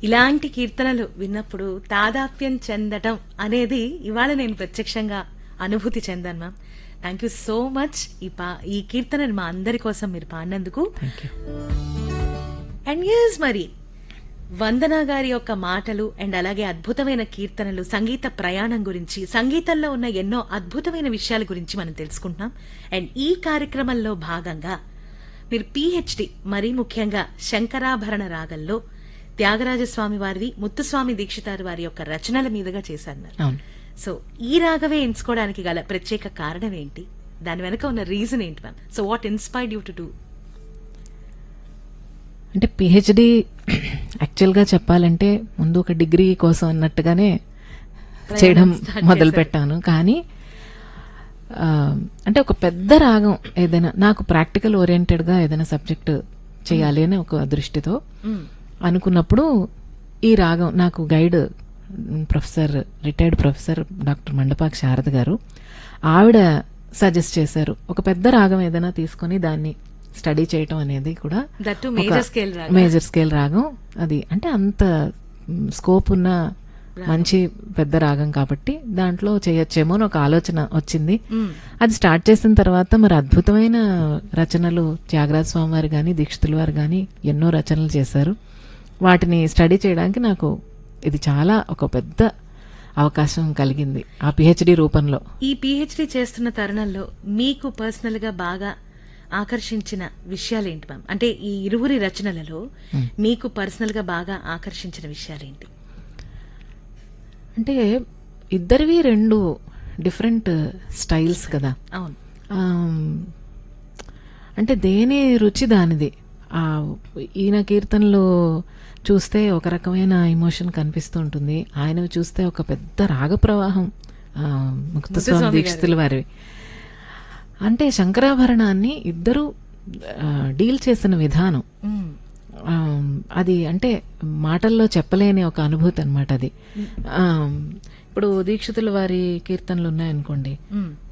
ఇలాంటి కీర్తనలు విన్నప్పుడు తాదాప్యం చెందటం అనేది ఇవాళ నేను ప్రత్యక్షంగా అనుభూతి చెందాను ma'am thank you so much ఈ పా ఈ కీర్తనని మా అందరి కోసం మీరు పాడినందుకు థ్యాంక్ యూ అండ్ యస్ మరి వందన గారి యొక్క మాటలు అండ్ అలాగే అద్భుతమైన కీర్తనలు సంగీత ప్రయాణం గురించి సంగీతంలో ఉన్న ఎన్నో అద్భుతమైన విషయాల గురించి మనం తెలుసుకుంటున్నాం అండ్ ఈ కార్యక్రమంలో భాగంగా మీరు పిహెచ్డి మరీ ముఖ్యంగా శంకరాభరణ రాగంలో త్యాగరాజస్వామి వారివి ముత్తుస్వామి దీక్షితారు వారి యొక్క రచనల మీదుగా చేశారు మరి. అవును సో ఈ రాగవే ఎంచుకోవడానికి గల ప్రత్యేక కారణం ఏంటి దాని వెనక ఉన్న రీజన్ ఏంటి ma'am so what inspired you to do అంటే పిహెచ్డి యాక్చువల్గా చెప్పాలంటే ముందు ఒక డిగ్రీ కోసం అన్నట్టుగానే చేయడం start మొదలు చేశారు. పెట్టాను కానీ ఆ, అంటే ఒక పెద్ద రాగం ఏదైనా నాకు ప్రాక్టికల్ ఓరియంటెడ్గా ఏదైనా సబ్జెక్ట్ చేయాలి అని ఒక దృష్టితో అనుకున్నప్పుడు ఈ రాగం నాకు గైడ్ మ్, professor retired professor doctor Mandapaka Sharada garu ఆవిడ సజెస్ట్ చేశారు ఒక పెద్ద రాగం ఏదైనా తీసుకొని దాన్ని స్టడీ చేయటం అనేది కూడా That too ఒక major scale రాగం. మేజర్ స్కేల్ రాగం అది అంటే అంత స్కోప్ ఉన్న మంచి పెద్ద రాగం కాబట్టి దాంట్లో చేయొచ్చేమో అని ఒక ఆలోచన వచ్చింది అది స్టార్ట్ చేసిన తర్వాత మరి అద్భుతమైన రచనలు త్యాగరాజ స్వామి వారు కానీ దీక్షితుల వారు కానీ ఎన్నో రచనలు చేశారు వాటిని స్టడీ చేయడానికి నాకు ఇది చాలా ఒక పెద్ద అవకాశం కలిగింది ఆ పిహెచ్డి రూపంలో ఈ పిహెచ్డి చేస్తున్న తరుణంలో మీకు పర్సనల్ గా బాగా ఆకర్షించిన విషయాలేంటి మ్యామ్ అంటే ఈ ఇరువురి రచనలలో మీకు పర్సనల్ గా బాగా ఆకర్షించిన విషయాలేంటి అంటే ఇద్దరివి రెండు డిఫరెంట్ స్టైల్స్ కదా అవును ఆమ్, అంటే దేని రుచి దానిది ఆ ఈయన కీర్తనలు చూస్తే ఒక రకమైన ఎమోషన్ కనిపిస్తూ ఉంటుంది ఆయన చూస్తే ఒక పెద్ద రాగ ప్రవాహం ఆ, ముక్తస్వామి దీక్షితుల వారివి అంటే శంకరాభరణాన్ని ఇద్దరు డీల్ చేసిన విధానం మ్మ్. ఆమ్, అది అంటే మాటల్లో చెప్పలేని ఒక అనుభూతి అనమాట అది ఆమ్, ఇప్పుడు దీక్షితుల వారి కీర్తనలు ఉన్నాయనుకోండి మ్మ్.